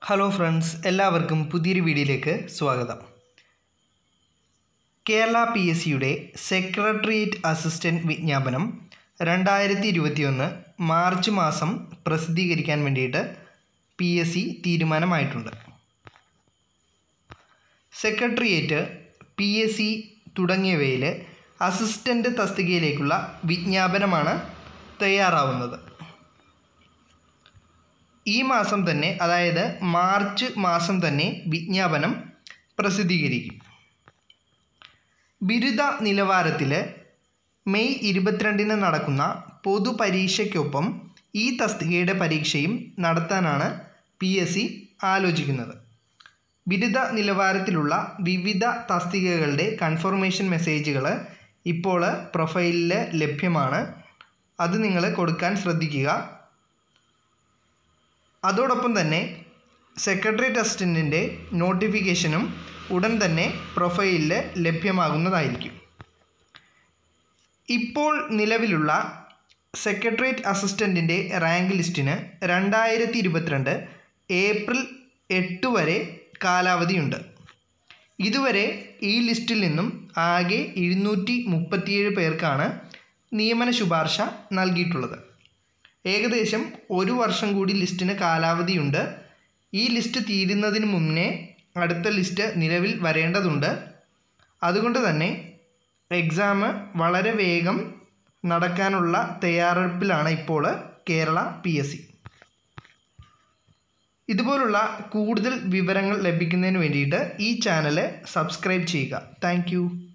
hello friends എല്ലാവർക്കും പുതിയൊരു വീഡിയോയിലേക്ക് സ്വാഗതം കേരള പി എസ് സിയുടെ സെക്രട്ടേറിയറ്റ് അസിസ്റ്റൻറ്റ് വിജ്ഞാപനം രണ്ടായിരത്തി ഇരുപത്തിയൊന്ന് മാർച്ച് മാസം പ്രസിദ്ധീകരിക്കാൻ വേണ്ടിയിട്ട് പി എസ് സി തീരുമാനമായിട്ടുണ്ട് സെക്രട്ടേറിയറ്റ് പി എസ് സി തുടങ്ങിയവയിൽ അസിസ്റ്റൻ്റ് തസ്തികയിലേക്കുള്ള വിജ്ഞാപനമാണ് തയ്യാറാവുന്നത് ഈ മാസം തന്നെ അതായത് മാർച്ച് മാസം തന്നെ വിജ്ഞാപനം പ്രസിദ്ധീകരിക്കും ബിരുദ നിലവാരത്തിൽ മെയ് ഇരുപത്തിരണ്ടിന് നടക്കുന്ന പൊതുപരീക്ഷയ്ക്കൊപ്പം ഈ തസ്തികയുടെ പരീക്ഷയും നടത്താനാണ് പി എസ് സി ആലോചിക്കുന്നത് ബിരുദ നിലവാരത്തിലുള്ള വിവിധ തസ്തികകളുടെ കൺഫർമേഷൻ മെസ്സേജുകൾ ഇപ്പോൾ പ്രൊഫൈലിൽ ലഭ്യമാണ് അത് നിങ്ങൾ കൊടുക്കാൻ ശ്രദ്ധിക്കുക അതോടൊപ്പം തന്നെ സെക്രട്ടേറിയറ്റ് അസിസ്റ്റൻറ്റിൻ്റെ നോട്ടിഫിക്കേഷനും ഉടൻ തന്നെ പ്രൊഫൈലിൽ ലഭ്യമാകുന്നതായിരിക്കും ഇപ്പോൾ നിലവിലുള്ള സെക്രട്ടേറിയറ്റ് അസിസ്റ്റൻറ്റിൻ്റെ റാങ്ക് ലിസ്റ്റിന് രണ്ടായിരത്തി ഇരുപത്തിരണ്ട് ഏപ്രിൽ എട്ട് വരെ കാലാവധിയുണ്ട് ഇതുവരെ ഈ ലിസ്റ്റിൽ നിന്നും ആകെ ഇരുന്നൂറ്റി മുപ്പത്തിയേഴ് പേർക്കാണ് നിയമന ശുപാർശ നൽകിയിട്ടുള്ളത് ഏകദേശം ഒരു വർഷം കൂടി ലിസ്റ്റിന് കാലാവധിയുണ്ട് ഈ ലിസ്റ്റ് തീരുന്നതിന് മുന്നേ അടുത്ത ലിസ്റ്റ് നിലവിൽ വരേണ്ടതുണ്ട് അതുകൊണ്ട് തന്നെ എക്സാം വളരെ വേഗം നടക്കാനുള്ള തയ്യാറെടുപ്പിലാണ് ഇപ്പോൾ കേരള പി എസ് സി ഇതുപോലുള്ള കൂടുതൽ വിവരങ്ങൾ ലഭിക്കുന്നതിന് വേണ്ടിയിട്ട് ഈ ചാനൽ സബ്സ്ക്രൈബ് ചെയ്യുക താങ്ക്